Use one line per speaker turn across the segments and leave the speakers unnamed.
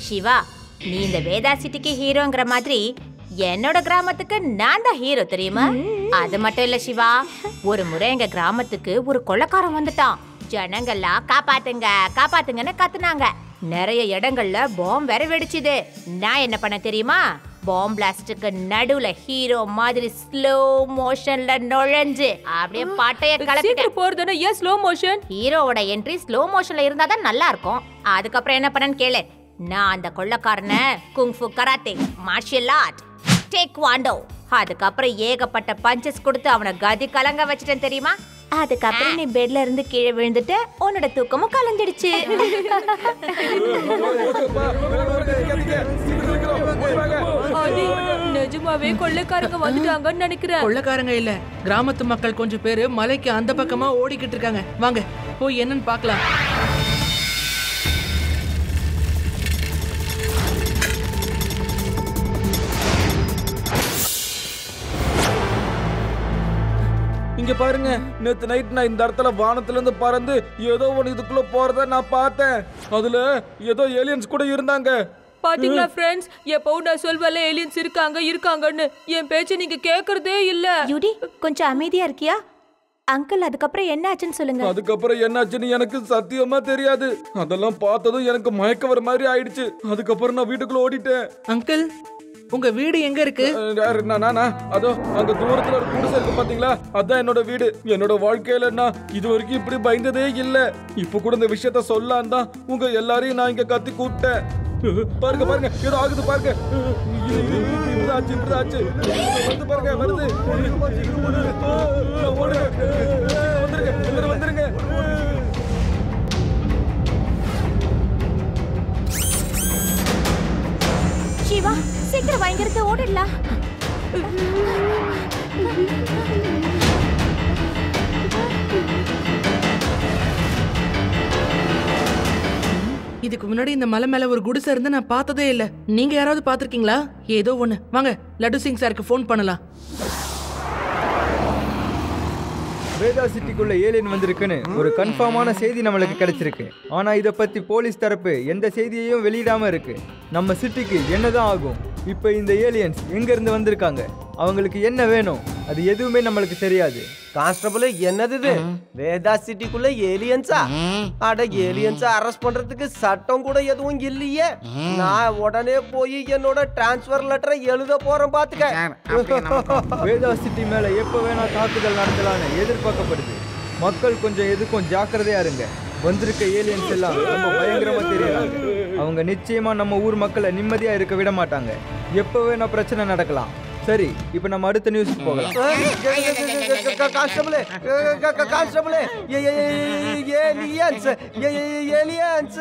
சிவா நீ இந்த வேதா சிட்டிக்கு ஹீரோங்கிற மாதிரி என்னோட கிராமத்துக்கு நான் தான் ஹீரோ தெரியுமா அது மட்டும் இல்ல சிவா ஒரு முறை எங்க கிராமத்துக்கு ஒரு கொள்ளக்காரன் வந்துட்டான் ஜனங்கள்லாம் காப்பாத்துங்க காப்பாத்துங்கன்னு கத்துனாங்க நிறைய இடங்கள்ல பாம் வேற வெடிச்சுது நான் என்ன பண்ண தெரியுமா பாம் பிளாஸ்டுக்கு நடுவுல ஹீரோ மாதிரி ஸ்லோ மோஷன்ல நுழைஞ்சு அப்படியே பட்டைய கலப்பிட்டேன்
சீக்கிரம் போறதுன்னா ஏன் ஸ்லோ மோஷன்
ஹீரோவோட என்ட்ரி ஸ்லோ மோஷன்ல இருந்தா தான் நல்லா இருக்கும் அதுக்கப்புறம் என்ன பண்ணேன்னு கேளு நான் அந்த கொள்ளக்காரனை kung fu karate martial art taekwondo அதுக்கப்புறம் ஏகப்பட்ட பஞ்சஸ் கொடுத்து அவனை கதி கலங்க வச்சிட்டேன் தெரியுமா அதுக்கப்புறம் நீ பெட்ல இருந்து கீழே விழுந்துட்டு உன்னோட தூக்கமும் கலந்துடுச்சு
ஆதி நிஜமாவே கொள்ளைக்காரங்க வந்துட்டாங்கன்னு நினைக்கிறேன்
கொள்ளக்காரங்க இல்ல கிராமத்து மக்கள் கொஞ்சம் பேரு மலைக்கு அந்த பக்கமா ஓடிக்கிட்டு இருக்காங்க வாங்க போய் என்னன்னு பார்க்கலாம்
இங்க பாருங்க நேத்து நைட் நான் இந்த இடத்துல வானத்துல இருந்து பறந்து ஏதோ ஒண்ணு இதுக்குள்ள போறத நான் பார்த்தேன் அதுல ஏதோ ஏலியன்ஸ் கூட இருந்தாங்க
பாத்தீங்களா ஃப்ரெண்ட்ஸ் எப்பவும் நான் சொல்வேல ஏலியன்ஸ் இருக்காங்க இருக்காங்கன்னு என் பேச்ச நீங்க கேக்குறதே இல்ல
யூடி கொஞ்சம் அமைதியா இருக்கியா அங்கிள் அதுக்கப்புறம் என்ன ஆச்சுன்னு சொல்லுங்க
அதுக்கப்புறம் என்னாச்சுன்னு எனக்கு சத்தியமா தெரியாது அதெல்லாம் பார்த்ததும் எனக்கு மயக்க வர மாதிரி ஆயிடுச்சு அதுக்கப்புறம் நான் வீட்டுக்குள்ள ஓடிட்டேன்
அங்கிள் உங்க வீடு எங்க இருக்கு
அஹ் யாரு, நான், நானா அதோ அங்க தூரத்துல ஒரு குடிசை இருக்கு பாத்தீங்களா அதான் என்னோட வீடு என்னோட வாழ்க்கையில நான் இது வரைக்கும் இப்படி பயந்ததே இல்ல இப்ப கூட இந்த விஷயத்த சொல்லலாம் தான் உங்க எல்லாரையும் நான் இங்க கத்தி கூப்பிட்டேன் அஹ் பாருங்க பாருங்க ஏதோ ஆகுது பாருங்க அஹ் இது- இது- இது- இப்படிதான் ஆச்சு இப்படிதான் ஆச்சு வந்து பாருங்க வருது அஹ் ஓடுங்க அஹ் வந்துருங்க எல்லாரும் வந்துருங்க
சிவா சீக்கிரம் வாங்கிறது ஓடிடலாம்
இதுக்கு முன்னாடி இந்த மலை மேல ஒரு குடிசை இருந்து நான் பார்த்ததே இல்ல நீங்க யாராவது பாத்திருக்கீங்களா ஏதோ ஒண்ணு வாங்க லட்டு சிங் சாருக்கு ஃபோன் பண்ணலாம்
வேதா சிட்டிக்குள்ள ஏலியன் வந்திருக்குன்னு ஒரு கன்ஃபார்மான செய்தி நம்மளுக்கு கிடைச்சிருக்கு ஆனா இத பத்தி போலீஸ் தரப்பு எந்த செய்தியையும் வெளியிடாம இருக்கு நம்ம சிட்டிக்கு என்னதான் ஆகும் இப்போ இந்த ஏலியன்ஸ் எங்க இருந்து வந்திருக்காங்க அவங்களுக்கு என்ன வேணும் அது எதுவுமே நம்மளுக்கு தெரியாது
கான்ஸ்டபிள் என்னது இது வேதா சிட்டிக்குள்ள ஏலியன்ஸா அட ஏலியன்ஸா அரெஸ்ட் பண்றதுக்கு சட்டம் கூட எதுவும் இல்லையே நான் உடனே போய் என்னோட டிரான்ஸ்ஃபர் லெட்டரை எழுத போறேன் பாத்துக்க
வேதா சிட்டி மேல எப்ப வேணா தாக்குதல் நடத்தலாம்னு எதிர்பார்க்கப்படுது மக்கள் கொஞ்சம் எதுக்கும் ஜாக்கிரதையா இருங்க வந்திருக்க ஏலியன்ஸ் எல்லாம் ரொம்ப பயங்கரமா தெரியறாங்க அவங்க நிச்சயமா நம்ம ஊர் மக்களை நிம்மதியா இருக்க விட மாட்டாங்க எப்ப வேணா பிரச்சனை நடக்கலாம் சரி இப்போ நம்ம அடுத்த நியூஸ்க்கு போகலாம்
கான்ஸ்டபிள் கான்ஸ்டபிள் ஏலியன்ஸ் ஏலியன்ஸ்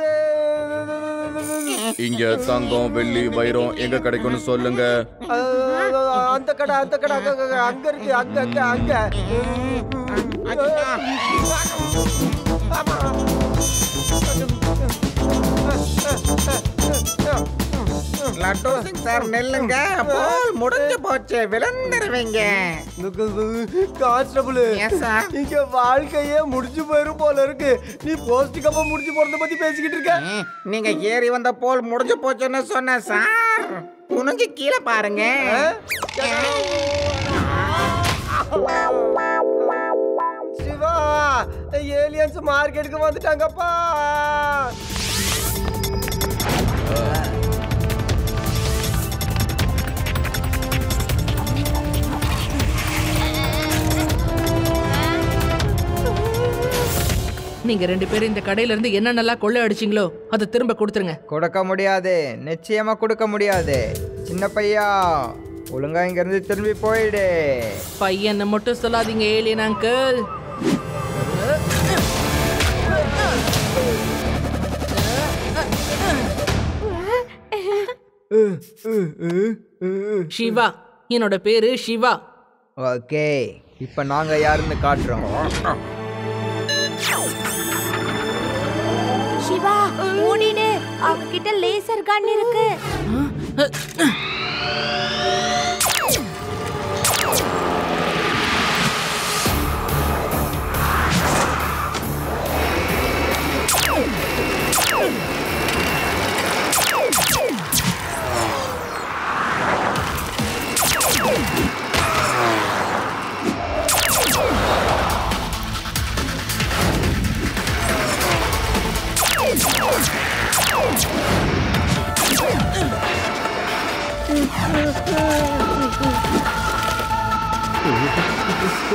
இங்க தங்கம் வெள்ளி வைரம் எங்க கிடைக்கும்னு சொல்லுங்க
அந்த கடை அந்த கடை அங்க, அங்க, அங்க இருக்கு அங்க அங்க அங்க
லட்டு சிங் சார் நெல்லுங்க போல் முடிஞ்சு போச்சு விழுந்துருவீங்க
கான்ஸ்டபிள்
Yes, sir.
இங்க வாழ்க்கையே முடிஞ்சு போயிரும் போல இருக்கு நீ போஸ்ட் கப்ப முடிஞ்சு போறத பத்தி பேசிக்கிட்டு இருக்க
ம், நீங்க ஏறி வந்த போல் முடிஞ்சு போச்சுன்னு சொன்ன சார் குனிஞ்சு கீழே பாருங்க
சிவா ஏலியன்ஸ் மார்க்கெட்டுக்கு வந்துட்டாங்கப்பா
நீங்க ரெண்டு பேரும் இந்த கடையில இருந்து என்ன நல்லா கொள்ளை அடிச்சீங்களோ அதை திரும்ப கொடுத்துருங்க
கொடுக்க முடியாது நிச்சயமா கொடுக்க முடியாது சின்ன பையா ஒழுங்கா இங்க இருந்து திரும்பி போயிடு
பையனை மட்டும் சொல்லாதீங்க ஏலியன் அங்கிள் சிவா என்னோட பேரு சிவா
ஓகே இப்போ நாங்க யாருன்னு காட்டுறோம்
சிவா ஓடிடு அவங்க கிட்ட லேசர் கன் இருக்கு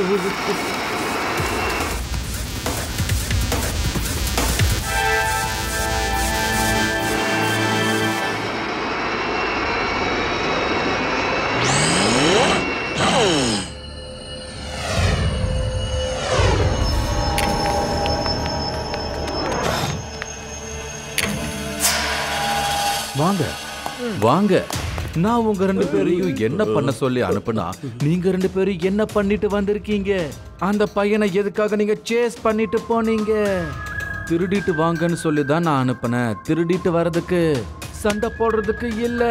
வாங்க வாங்க நான் உங்க ரெண்டு பேரையும் என்ன பண்ண சொல்லி அனுப்புனா நீங்க ரெண்டு பேரும் என்ன பண்ணிட்டு வந்திருக்கீங்க அந்த பையனை எதுக்காக நீங்க சேஸ் பண்ணிட்டு போனீங்க திருடிட்டு வாங்கன்னு சொல்லி தான் நான் அனுப்புனேன் திருடிட்டு வர்றதுக்கு சண்டை போடுறதுக்கு இல்ல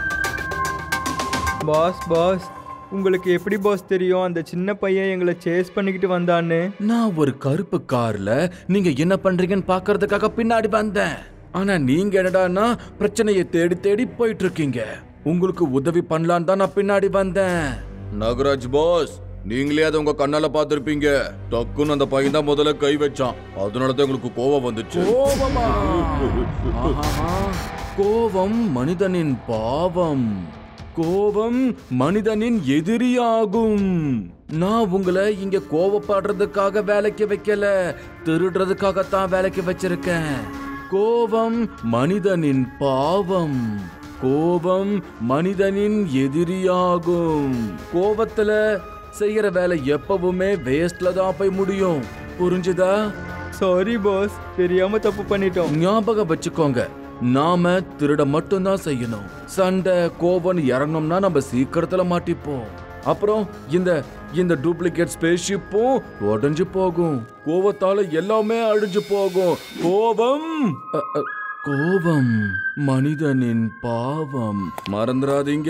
பாஸ் பாஸ் உங்களுக்கு எப்படி பாஸ் தெரியும் அந்த சின்ன பையன் எங்களை சேஸ் பண்ணிக்கிட்டு வந்தான்னு
நான் ஒரு கருப்பு கார்ல நீங்க என்ன பண்றீங்கன்னு பாக்குறதுக்காக பின்னாடி வந்தேன் ஆனா நீங்க என்னடான்னா பிரச்சனையை தேடி தேடி போயிட்டு இருக்கீங்க உங்களுக்கு உதவி பண்ணலான்னு தான் நான் பின்னாடி வந்தேன்
நாகராஜ் பாஸ் நீங்களே அதை உங்க கண்ணால பார்த்திருப்பீங்க டக்குன்னு அந்த பையன் தான் முதல்ல கை வச்சான் அதனால தான் உங்களுக்கு கோவம் வந்துச்சு
கோபமா ஆஹாஹா. கோபம் மனிதனின் பாவம் கோபம் மனிதனின் எதிரியாகும் நான் உங்களை இங்க கோவப்படுறதுக்காக வேலைக்கு வைக்கல திருடுறதுக்காகத்தான் வேலைக்கு வச்சிருக்கேன் கோபம் மனிதனின் பாவம் கோபம் மனிதனின் எதிரியாகும் கோபத்துல செய்யற வேலை எப்பவுமே வேஸ்ட்ல தான் போய் முடியும் புரிஞ்சுதா
சாரி பாஸ் தெரியாம தப்பு பண்ணிட்டோம்
ஞாபகம் வச்சுக்கோங்க நாம திருட மட்டும்தான் செய்யணும் சண்டை கோபம் இறங்கணும்னா நம்ம சீக்கிரத்துல மாட்டிப்போம் அப்புறம் இந்த இந்த டூப்ளிகேட் ஸ்பேஸ்ஷிப்பும் உடைஞ்சு போகும் கோபத்தால எல்லாமே அழிஞ்சு போகும் கோபம் அ, அ, கோபம் மனிதனின் பாவம் மறந்துடாதீங்க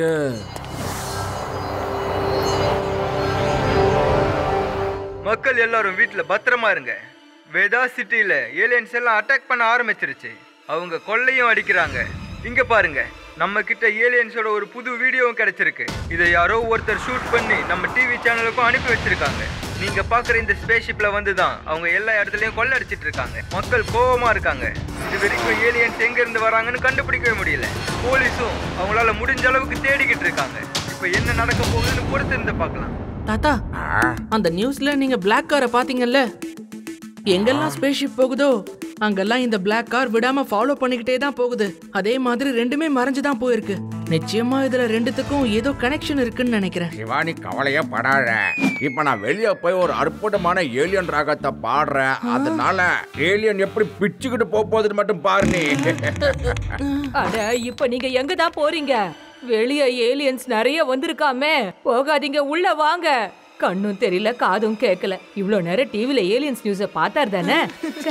மக்கள் எல்லாரும் வீட்ல பத்திரமா இருங்க வேதா சிட்டில ஏலியன்ஸ் எல்லாம் அட்டாக் பண்ண ஆரம்பிச்சிருச்சு அவங்க கொள்ளையும் அடிக்கிறாங்க இங்க பாருங்க நம்ம கிட்ட ஏலியன்ஸோட ஒரு புது வீடியோவும் கிடைச்சிருக்கு இதை யாரோ ஒருத்தர் ஷூட் பண்ணி நம்ம டிவி சேனலுக்கும் அனுப்பி வச்சிருக்காங்க நீங்க பாக்குற இந்த ஸ்பேஸ்ஷிப்ல வந்து தான் அவங்க எல்லா இடத்துலயும் கொள்ளை அடிச்சிட்டு இருக்காங்க மக்கள் கோவமா இருக்காங்க இது வரைக்கும் ஏலியன்ஸ் எங்க இருந்து வராங்கன்னு கண்டுபிடிக்கவே முடியல போலீஸும் அவங்களால முடிஞ்ச அளவுக்கு தேடிக்கிட்டு இருக்காங்க இப்போ என்ன நடக்க போகுதுன்னு பொறுத்து இருந்து பார்க்கலாம்
தாத்தா அந்த நியூஸ்ல நீங்க பிளாக் காரை பாத்தீங்கல்ல எங்கெல்லாம் ஸ்பேஸ்ஷிப் போகுதோ அங்கெல்லாம் இந்த பிளாக் கார் விடாம ஃபாலோ பண்ணிக்கிட்டே தான் போகுது அதே மாதிரி ரெண்டுமே மறைஞ்சு தான் போயிருக்கு நிச்சயமா இதுல ரெண்டுத்துக்கும் ஏதோ கனெக்ஷன் இருக்குன்னு நினைக்கிறேன்
சிவானி கவலையே படாத இப்ப நான் வெளியே போய் ஒரு அற்புதமான ஏலியன் ராகத்தை பாடுறேன் அதனால ஏலியன் எப்படி பிச்சுக்கிட்டு போக போகுதுன்னு மட்டும் பாரு நீ
அட இப்ப நீங்க எங்க தான் போறீங்க வெளிய ஏலியன்ஸ் நிறைய வந்திருக்காமே போகாதீங்க உள்ள வாங்க கண்ணும் தெரியல காதும் கேட்கல இவ்ளோ நேரம் டிவில ஏலியன்ஸ் நியூஸ பார்த்தார் தானே ச்சே.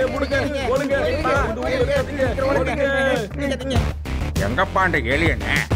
எங்கப்பா அந்த ஏலியன்